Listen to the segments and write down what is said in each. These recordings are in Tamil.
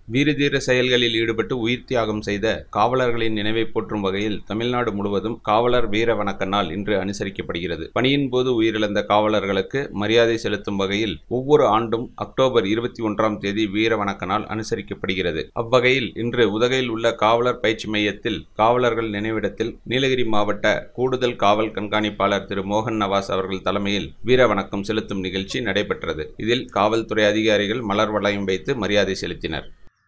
வீரதீர செயல்களில் ஈடுபட்டு உயிர் தியாகம் செய்த காவலர்களின் நினைவை போற்றும் வகையில் தமிழ்நாடு முழுவதும் காவலர் வீர வணக்க நாள் இன்று அனுசரிக்கப்படுகிறது பணியின் போது உயிரிழந்த காவலர்களுக்கு மரியாதை செலுத்தும் வகையில் ஒவ்வொரு ஆண்டும் அக்டோபர் இருபத்தி ஒன்றாம் தேதி வீர வணக்க நாள் அனுசரிக்கப்படுகிறது அவ்வகையில் இன்று உதகையில் உள்ள காவலர் பயிற்சி மையத்தில் காவலர்கள் நினைவிடத்தில் நீலகிரி மாவட்ட கூடுதல் காவல் கண்காணிப்பாளர் திரு மோகன் நவாஸ் அவர்கள் தலைமையில் வீர வணக்கம் செலுத்தும் நிகழ்ச்சி நடைபெற்றது இதில் காவல்துறை அதிகாரிகள் மலர் வளையம் வைத்து மரியாதை செலுத்தினர்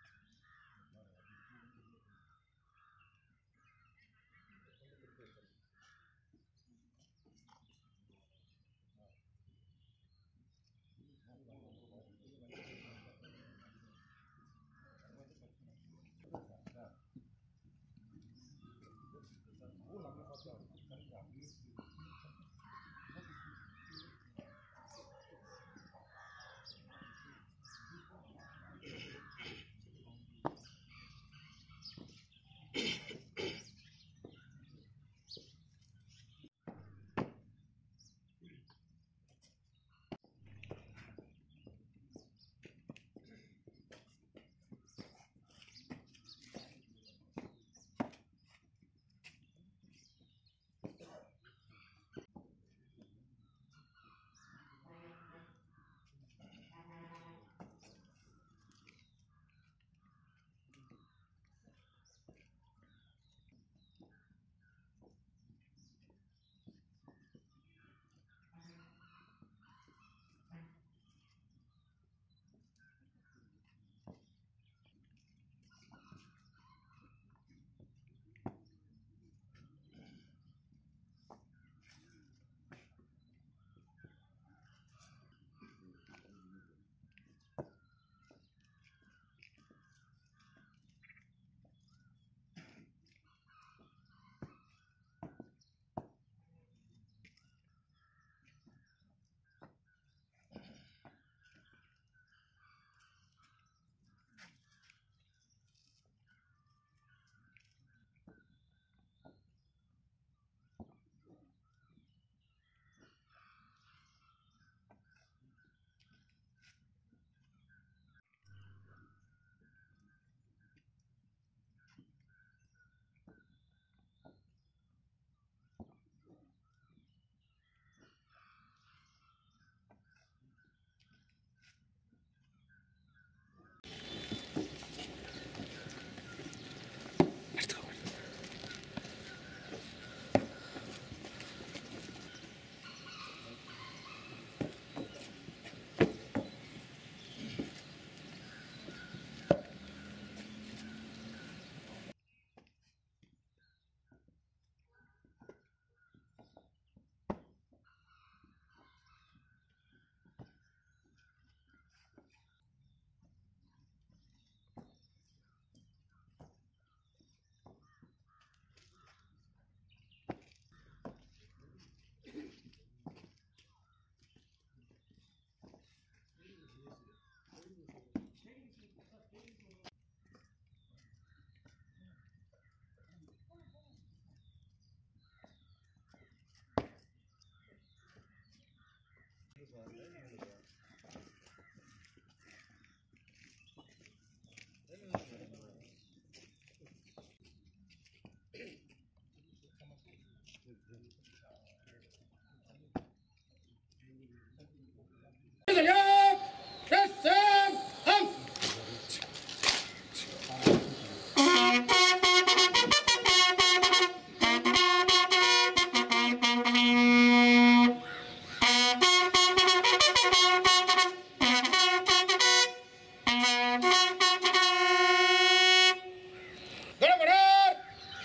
Governor,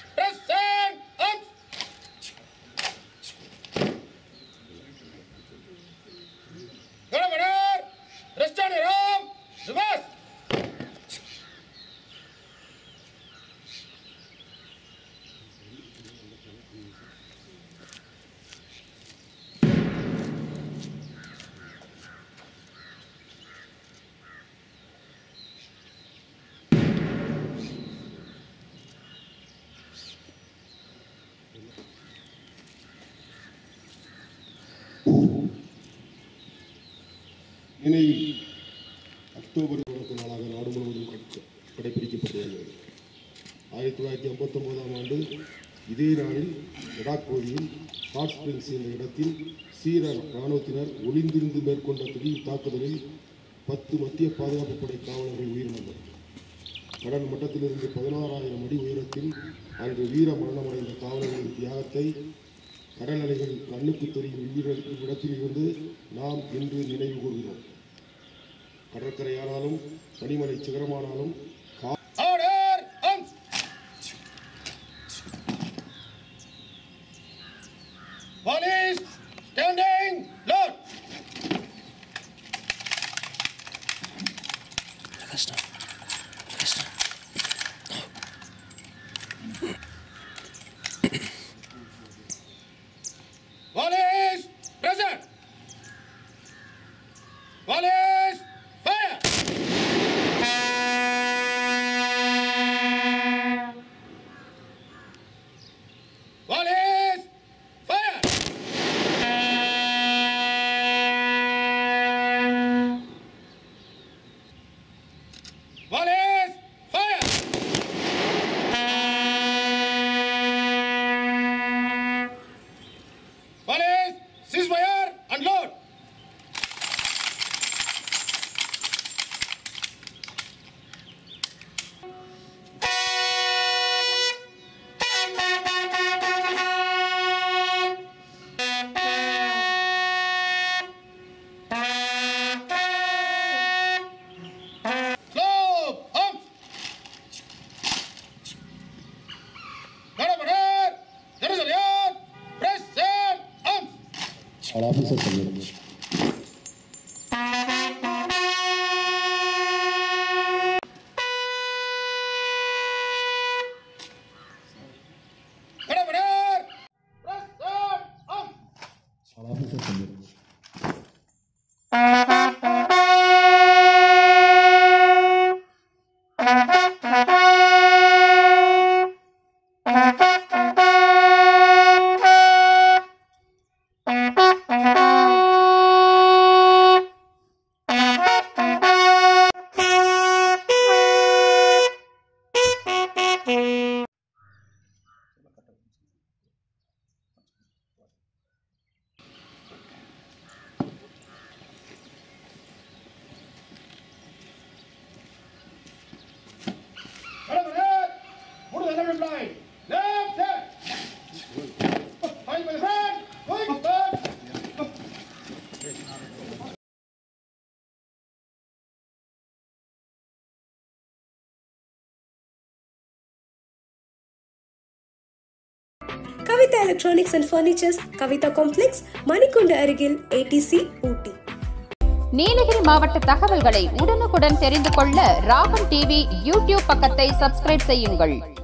present, up. Governor, rest on your arm, reverse. நினைவில் அக்டோபர் பிறப்பு நாளாக நாடு முழுவதும் கொ- ஆயிரத்தி தொள்ளாயிரத்தி ஐம்பத்தொம்போதாம் ஆண்டு இதே நாளில் லடாக் பகுதியில் ஹாட் ஸ்பிரிங்ஸ் என்ற இடத்தில் சீர இராணுவத்தினர் ஒளிந்திருந்து மேற்கொண்ட திடீர் தாக்குதலில் பத்து மத்திய பாதுகாப்பு படை காவலர்கள் உயிரிழந்தனர் கடல் மட்டத்திலிருந்து பதினாறாயிரம் அடி உயரத்தில் அன்று வீர மரணமடைந்த காவலர்களின் தியாகத்தை கடல் அலைகள் கண்ணுக்கு தெரியும் இவ்விட- இவ்விடத்தில் இருந்து நாம் இன்று நினைவு கூறுகிறோம் கடற்கரையானாலும் பனிமலை சிகரமானாலும் கா Order! Arms! Police! Standing! Load! Police! Present! Police! Fire! Police! Fire! Police! Fire! Police! Ceasefire and load! Slow! Arms! Nadabarar! Jerusalem! Press and arms! Nadabarar! Press and arms! Nadabarar! Move to the left line! Left hand! Fight by the front! Quick! Back! Kavitha electronics and furnitures Kavitha complex Manikundu அருகில் ஏடிசி ஊட்டி நீலகிரி மாவட்ட தகவல்களை உடனுக்குடன் தெரிந்து கொள்ள ராகம் டிவி யூடியூப் பக்கத்தை சப்ஸ்கிரைப் செய்யுங்கள்